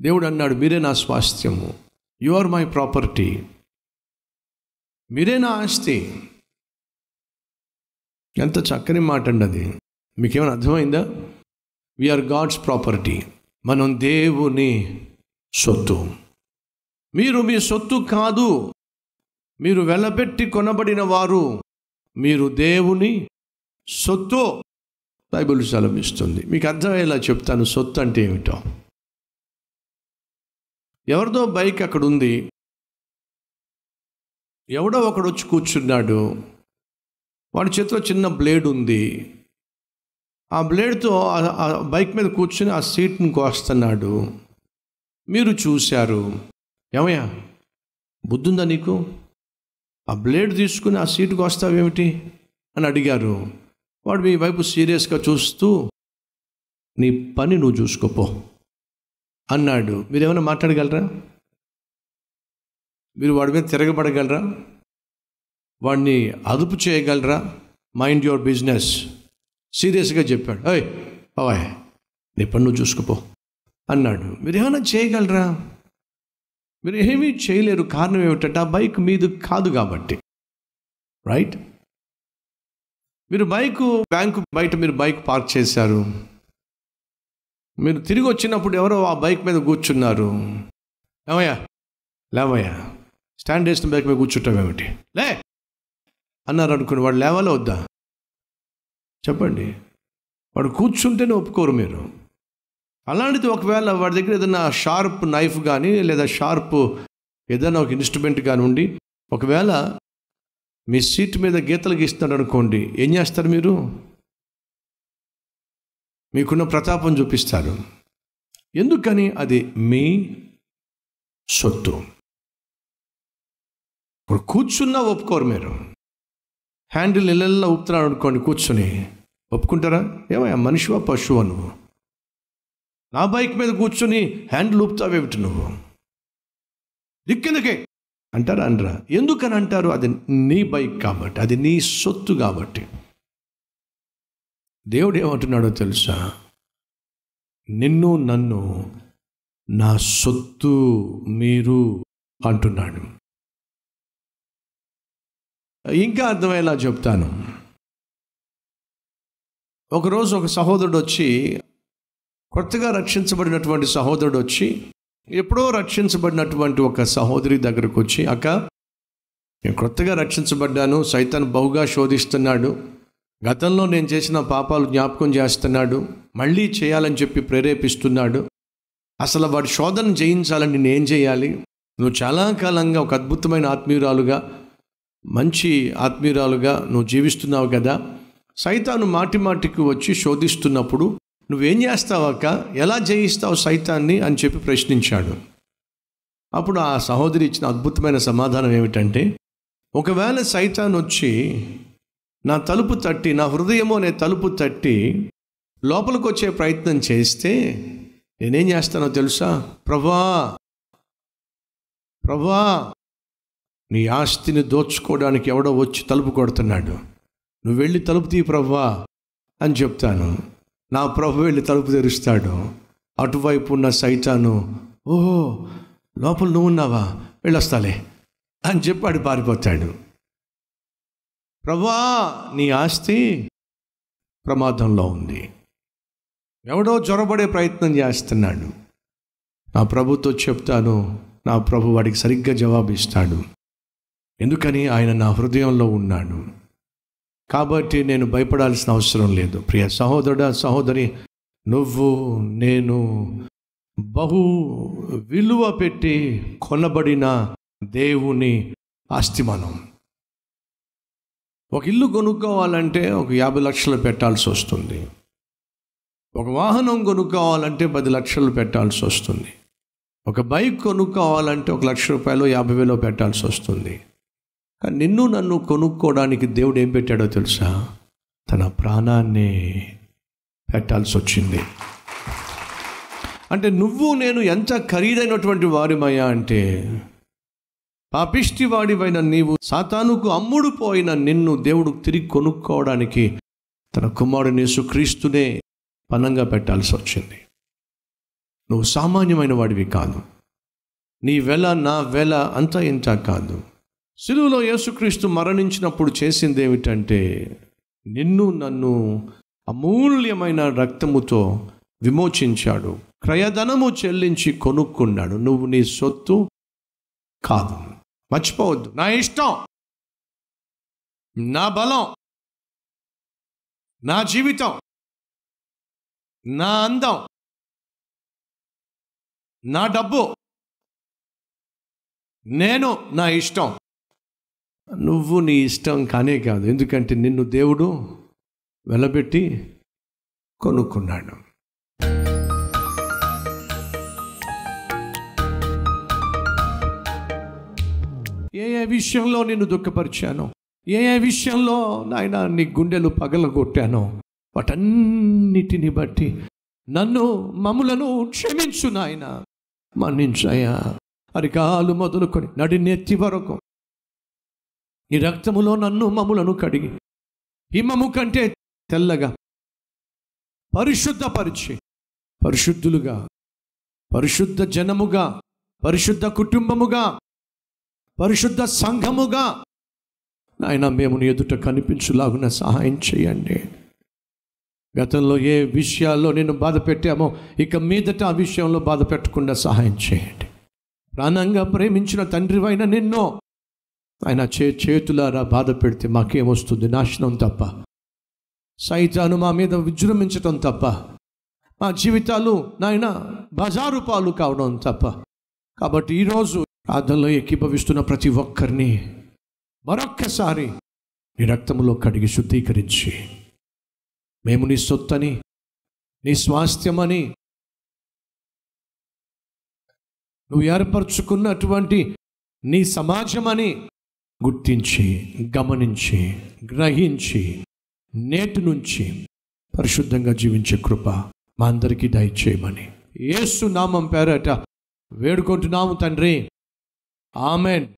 దేవుడు అన్నాడు మీరే నా స్వాస్థ్యము యు ఆర్ మై ప్రాపర్టీ మీరే నా ఆస్తి ఎంత చక్కని మాట అండి అది మీకేమైనా అర్థమైందా వీఆర్ గాడ్స్ ప్రాపర్టీ మనం దేవుని సొత్తు మీరు మీ సొత్తు కాదు మీరు వెలపెట్టి కొనబడిన వారు మీరు దేవుని సొత్తు బైబిల్ సెలవిస్తుంది మీకు అర్థమయ్యేలా చెప్తాను సొత్తు అంటే ఏమిటో ఎవరిదో బైక్ అక్కడ ఉంది ఎవడో ఒకడు వచ్చి కూర్చున్నాడు వాడి చేతిలో చిన్న బ్లేడ్ ఉంది ఆ బ్లేడ్తో ఆ- ఆ బైక్ మీద కూర్చుని ఆ సీట్ని కోస్తున్నాడు మీరు చూశారు ఏమయ్యా బుద్ధుందా నీకు ఆ బ్లేడ్ తీసుకుని ఆ సీటుకు వస్తావేమిటి అని అడిగారు వాడు మీ వైపు సీరియస్గా చూస్తూ నీ పని నువ్వు చూసుకోపో అన్నాడు మీరు ఏమైనా మాట్లాడగలరా మీరు వాడి మీద తిరగబడగలరా వాడిని అదుపు చేయగలరా మైండ్ యువర్ బిజినెస్ సీరియస్గా చెప్పాడు అయ్ పవాయ్ నీ పని నువ్వు చూసుకోపో అన్నాడు మీరు ఏమైనా చేయగలరా మీరు ఏమీ చేయలేరు కారణం ఏమిటంటే ఆ బైక్ మీది కాదు కాబట్టి రైట్ మీరు బైక్ బ్యాంకు బయట మీరు బైక్ పార్క్ చేశారు మీరు తిరిగి వచ్చినప్పుడు ఎవరో ఆ బైక్ మీద కూర్చున్నారు ఏమయ్యా లేవయ్యా స్టాండ్ వేసిన బైక్ మీద కూర్చుంటాం ఏమిటి లే అన్నారు అనుకుని వాడు లేవాలా వద్దా చెప్పండి వాడు కూర్చుంటేనే ఒప్పుకోరు మీరు అలాంటిది ఒకవేళ వాడి దగ్గర ఏదైనా షార్ప్ నైఫ్ కానీ లేదా షార్ప్ ఏదైనా ఒక ఇన్స్ట్రుమెంట్ కానీ ఉండి ఒకవేళ మీ సీట్ మీద గీతలు గీస్తున్నాడు అనుకోండి ఏం చేస్తారు మీరు మీకున్న ప్రతాపం చూపిస్తారు ఎందుకని అది మీ సొత్తు ఇప్పుడు కూర్చున్నా ఒప్పుకోరు మీరు హ్యాండిల్ ఇళ్ళల్లో ఊపుతున్నాడు అనుకోండి కూర్చొని ఒప్పుకుంటారా ఏమయ్యా మనిషివా పశువా నువ్వు నా బైక్ మీద కూర్చొని హ్యాండిల్ ఊపుతావేమిటి నువ్వు దిక్కెందుకే అంటారా అనరా ఎందుకని అంటారు అది నీ బైక్ కాబట్టి అది నీ సొత్తు కాబట్టి దేవుడు ఏమంటున్నాడో తెలుసా నిన్ను నన్ను నా సొత్తు మీరు అంటున్నాడు ఇంకా అర్థమయ్యేలా చెప్తాను ఒకరోజు ఒక సహోదరుడు వచ్చి కొత్తగా రక్షించబడినటువంటి సహోదరుడు వచ్చి ఎప్పుడో రక్షించబడినటువంటి ఒక సహోదరి దగ్గరకు వచ్చి అక్క నేను కొత్తగా రక్షించబడ్డాను సైతాన్ బహుగా శోధిస్తున్నాడు గతంలో నేను చేసిన పాపాలు జ్ఞాపకం చేస్తున్నాడు మళ్ళీ చేయాలని చెప్పి ప్రేరేపిస్తున్నాడు అసలు వాడి శోధన జయించాలని నేను ఏం చేయాలి నువ్వు చాలా కాలంగా ఒక అద్భుతమైన ఆత్మీయురాలుగా మంచి ఆత్మీయురాలుగా నువ్వు జీవిస్తున్నావు కదా సైతాను మాటి మాటికి వచ్చి శోధిస్తున్నప్పుడు నువ్వేం చేస్తావు అక్క ఎలా జయిస్తావు సైతాన్ని అని చెప్పి ప్రశ్నించాడు అప్పుడు ఆ సహోదరి ఇచ్చిన అద్భుతమైన సమాధానం ఏమిటంటే ఒకవేళ సైతాన్ వచ్చి నా తలుపు తట్టి నా హృదయము అనే తలుపు తట్టి లోపలికి వచ్చే ప్రయత్నం చేస్తే నేనేం చేస్తానో తెలుసా ప్రభా ప్రభా నీ ఆస్తిని దోచుకోవడానికి ఎవడో వచ్చి తలుపు కొడుతున్నాడు నువ్వు వెళ్ళి తలుపు తీ ప్రభా అని చెప్తాను నా ప్రభు వెళ్ళి తలుపు తెరుస్తాడు అటువైపు ఉన్న సైతాను ఓహో లోపల నువ్వు ఉన్నావా వెళ్ళొస్తాలే అని చెప్పాడు పారిపోతాడు ప్రభా నీ ఆస్తి ప్రమాదంలో ఉంది ఎవడో జ్వరబడే ప్రయత్నం చేస్తున్నాడు నా ప్రభుతో చెప్తాను నా ప్రభు వాడికి సరిగ్గా జవాబిస్తాడు ఎందుకని ఆయన నా హృదయంలో ఉన్నాడు కాబట్టి నేను భయపడాల్సిన అవసరం లేదు ప్రియ సహోదరుడా సహోదరి నువ్వు నేను బహు విలువ పెట్టి కొనబడిన దేవుని ఆస్తి మనం ఒక ఇల్లు కొనుక్కోవాలంటే ఒక యాభై లక్షలు పెట్టాల్సి వస్తుంది ఒక వాహనం కొనుక్కోవాలంటే పది లక్షలు పెట్టాల్సి వస్తుంది ఒక బైక్ కొనుక్కోవాలంటే ఒక లక్ష రూపాయలు యాభై వేలు పెట్టాల్సి వస్తుంది కానీ నిన్ను నన్ను కొనుక్కోవడానికి దేవుడు ఏం పెట్టాడో తెలుసా తన ప్రాణాన్ని పెట్టాల్సి వచ్చింది అంటే నువ్వు నేను ఎంత ఖరీదైనటువంటి వారిమయ్యా అంటే పాపిష్టి వాడివైన నీవు సాతానుకు అమ్ముడు పోయిన నిన్ను దేవుడు తిరిగి కొనుక్కోవడానికి తన కుమారుని యేసుక్రీస్తునే పనంగా పెట్టాల్సి వచ్చింది నువ్వు సామాన్యమైన వాడివి కాదు నీ వెల నా వెల అంతా ఇంత కాదు సిలువలో యేసుక్రీస్తు మరణించినప్పుడు చేసింది ఏమిటంటే నిన్ను నన్ను అమూల్యమైన రక్తముతో విమోచించాడు క్రయధనము చెల్లించి కొనుక్కున్నాడు నువ్వు నీ సొత్తు కాదు మర్చిపోవద్దు నా ఇష్టం నా బలం నా జీవితం నా అందం నా డబ్బు నేను నా ఇష్టం నువ్వు నీ ఇష్టం కానే కాదు ఎందుకంటే నిన్ను దేవుడు వెలబెట్టి కొనుక్కున్నాడు ఏ ఏ విషయంలో నిన్ను దుఃఖపరిచానో ఏ ఏ విషయంలో నాయన నీ గుండెలు పగలగొట్టానో వాటన్నిటిని బట్టి నన్ను మమ్ములను క్షమించు నాయన మన్నించాయా అరికాలు మొదలుకొని నడినెత్తి వరకు ఈ రక్తములో నన్ను మమ్ములను కడిగి హిమము కంటే తెల్లగా పరిశుద్ధపరిచి పరిశుద్ధులుగా పరిశుద్ధ జనముగా పరిశుద్ధ కుటుంబముగా పరిశుద్ధ సంఘముగా నాయన మేము నీ ఎదుట కనిపించులాగున సహాయం చేయండి గతంలో ఏ విషయాల్లో నేను బాధ పెట్టామో ఇక మీదట ఆ విషయంలో బాధ పెట్టకుండా సహాయం చేయండి ప్రాణంగా ప్రేమించిన తండ్రివైన నిన్నో ఆయన చే చేతులారా బాధ పెడితే మాకేమొస్తుంది నాశనం తప్ప సైతాను మా మీద విజృంభించటం తప్ప మా జీవితాలు నాయన బజారు పాలు కావడం తప్ప కాబట్టి ఈరోజు ప్రార్థనలో ఏకీభవిస్తున్న ప్రతి ఒక్కరిని మరొక్కసారి నీ రక్తములో కడిగి శుద్ధీకరించి మేము నీ సొత్తని నీ స్వాస్థ్యమని నువ్వు ఏర్పరచుకున్నటువంటి నీ సమాజమని గుర్తించి గమనించి గ్రహించి నేటి నుంచి పరిశుద్ధంగా జీవించే కృప మా అందరికీ దయచేయమని యేసు నామం పేరట వేడుకుంటున్నాము తండ్రి ఆమెన్